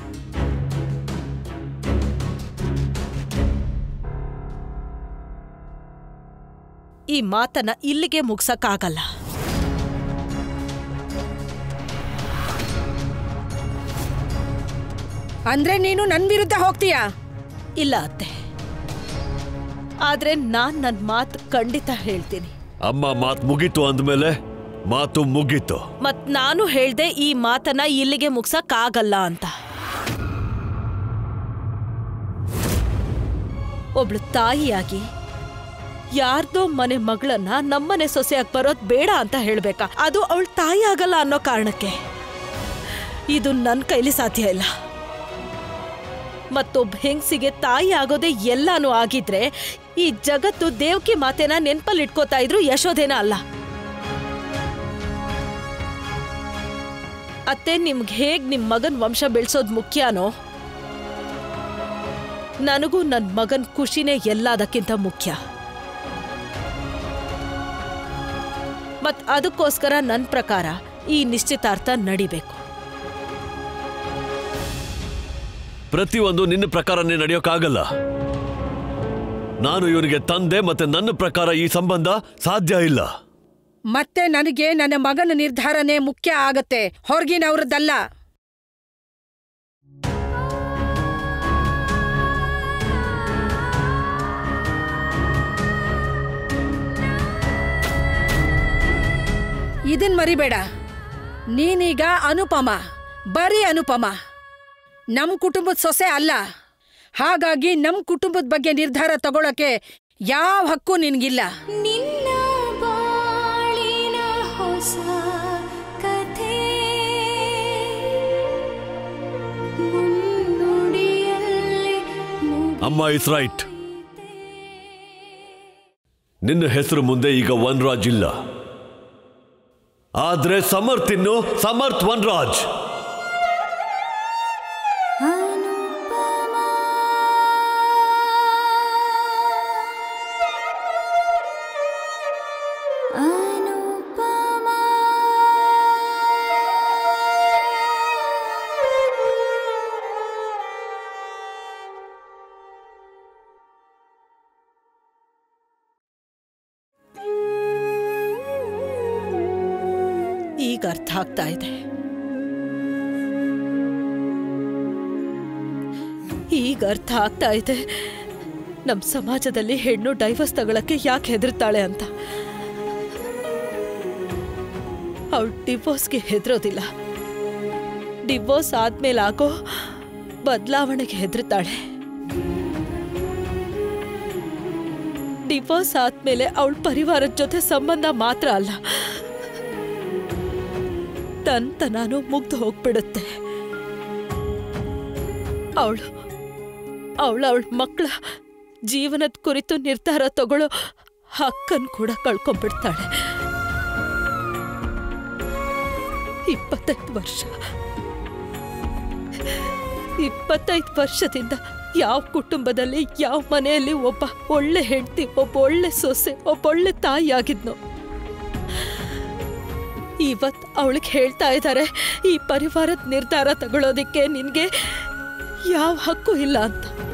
ಈ ಮಾತನ್ನ ಇಲ್ಲಿಗೆ ಮುಗ್ಸಕ್ಕಾಗಲ್ಲ ಅಂದ್ರೆ ನೀನು ನನ್ ವಿರುದ್ಧ ಹೋಗ್ತೀಯಾ ಇಲ್ಲ ಅತ್ತೆ ಆದ್ರೆ ನಾನ್ ನನ್ ಮಾತು ಖಂಡಿತ ಹೇಳ್ತೀನಿ ಅಮ್ಮ ಮಾತು ಮುಗೀತು ಅಂದ್ಮೇಲೆ ಮಾತು ಮುಗೀತು ಮತ್ ನಾನು ಹೇಳ್ದೆ ಈ ಮಾತನ್ನ ಇಲ್ಲಿಗೆ ಮುಗ್ಸಕ್ಕಾಗಲ್ಲ ಅಂತ ಒಬ್ಳು ತಾಯಿಯಾಗಿ ಯಾರ್ದೋ ಮನೆ ಮಗಳನ್ನ ನಮ್ಮನೆ ಸೊಸೆಯಾಗಿ ಬರೋದ್ ಬೇಡ ಅಂತ ಹೇಳ್ಬೇಕಾ ಅದು ಅವಳ ತಾಯಿ ಆಗಲ್ಲ ಅನ್ನೋ ಕಾರಣಕ್ಕೆ ಇದು ನನ್ನ ಕೈಲಿ ಸಾಧ್ಯ ಇಲ್ಲ ಮತ್ತೊಬ್ಬ ಹೆಂಗ್ಸಿಗೆ ತಾಯಿ ಆಗೋದೇ ಎಲ್ಲಾನು ಆಗಿದ್ರೆ ಈ ಜಗತ್ತು ದೇವಕಿ ಮಾತೆನ ನೆನ್ಪಲ್ಲಿ ಇಟ್ಕೋತಾ ಇದ್ರು ಯಶೋಧೇನ ಅಲ್ಲ ಅತ್ತೆ ನಿಮ್ಗೆ ಹೇಗ್ ನಿಮ್ ಮಗನ್ ವಂಶ ಬೆಳೆಸೋದ್ ಮುಖ್ಯನೋ ನನಗೂ ನನ್ ಮಗನ್ ಖುಷಿನೇ ಎಲ್ಲದಕ್ಕಿಂತ ಮುಖ್ಯ ಮತ್ ಅದಕ್ಕೋಸ್ಕರ ನನ್ ಪ್ರಕಾರ ಈ ನಿಶ್ಚಿತಾರ್ಥ ನಡಿಬೇಕು ಪ್ರತಿಯೊಂದು ನಿನ್ನ ಪ್ರಕಾರನೇ ನಡೆಯೋಕ್ಕಾಗಲ್ಲ ನಾನು ಇವನಿಗೆ ತಂದೆ ಮತ್ತೆ ನನ್ನ ಪ್ರಕಾರ ಈ ಸಂಬಂಧ ಸಾಧ್ಯ ಇಲ್ಲ ಮತ್ತೆ ನನಗೆ ನನ್ನ ಮಗನ ನಿರ್ಧಾರನೇ ಮುಖ್ಯ ಆಗತ್ತೆ ಹೊರಗಿನವ್ರದ್ದಲ್ಲ ಇದನ್ ಮರಿಬೇಡ ನೀನೀಗ ಅನುಪಮ ಬರೀ ಅನುಪಮ ನಮ್ ಕುಟುಂಬದ ಸೊಸೆ ಅಲ್ಲ ಹಾಗಾಗಿ ನಮ್ ಕುಟುಂಬದ ಬಗ್ಗೆ ನಿರ್ಧಾರ ತಗೊಳಕ್ಕೆ ಯಾವ ಹಕ್ಕು ನಿನ್ಗಿಲ್ಲ ನಿನ್ನ ಬಾಳಿನ ಹೊಸ ಕಥೆ ಮುನ್ನುಡಿಯಲ್ಲಿ ಅಮ್ಮ ಇಸ್ ರೈಟ್ ನಿನ್ನ ಹೆಸರು ಮುಂದೆ ಈಗ ವನ್ರಾಜ್ ಇಲ್ಲ ಆದ್ರೆ ಸಮರ್ಥ್ ಇನ್ನು ಸಮರ್ಥ್ ವನ್ರಾಜ್ ಅನುಪಮ ಅನುಪಮ ಈಗ ಅರ್ಥ ಆಗ್ತಾ ಇದೆ ಈಗ ಅರ್ಥ ಆಗ್ತಾ ಇದೆ ನಮ್ ಸಮಾಜದಲ್ಲಿ ಹೆಣ್ಣು ಡೈವರ್ಸ್ ತಗೊಳಕ್ಕೆ ಯಾಕೆ ಹೆದರ್ತಾಳೆ ಅಂತ ಅವಳು ಡಿವೋರ್ಸ್ಗೆ ಹೆದರೋದಿಲ್ಲ ಡಿವೋರ್ಸ್ ಆದ್ಮೇಲೆ ಆಗೋ ಬದಲಾವಣೆಗೆ ಹೆದರ್ತಾಳೆ ಡಿವೋರ್ಸ್ ಆದ್ಮೇಲೆ ಅವಳ ಪರಿವಾರದ ಜೊತೆ ಸಂಬಂಧ ಮಾತ್ರ ಅಲ್ಲ ತನ್ನ ನಾನು ಮುಗ್ದು ಹೋಗ್ಬಿಡುತ್ತೆ ಅವಳು ಅವಳು ಅವಳ ಮಕ್ಕಳ ಜೀವನದ ಕುರಿತು ನಿರ್ಧಾರ ತಗೊಳ್ಳೋ ಹಕ್ಕನ್ನು ಕೂಡ ಕಳ್ಕೊಂಡ್ಬಿಡ್ತಾಳೆ ಇಪ್ಪತ್ತೈದು ವರ್ಷ ಇಪ್ಪತ್ತೈದು ವರ್ಷದಿಂದ ಯಾವ ಕುಟುಂಬದಲ್ಲಿ ಯಾವ ಮನೆಯಲ್ಲಿ ಒಬ್ಬ ಒಳ್ಳೆ ಹೆಂಡತಿ ಒಬ್ಬ ಒಳ್ಳೆ ಸೊಸೆ ಒಬ್ಬ ಒಳ್ಳೆ ತಾಯಿ ಆಗಿದ್ನೋ ಇವತ್ ಅವಳಿಗೆ ಹೇಳ್ತಾ ಇದ್ದಾರೆ ಈ ಪರಿವಾರದ ನಿರ್ಧಾರ ತಗೊಳ್ಳೋದಿಕ್ಕೆ ನಿನ್ಗೆ ಯಾವ ಹಕ್ಕು ಇಲ್ಲ ಅಂತ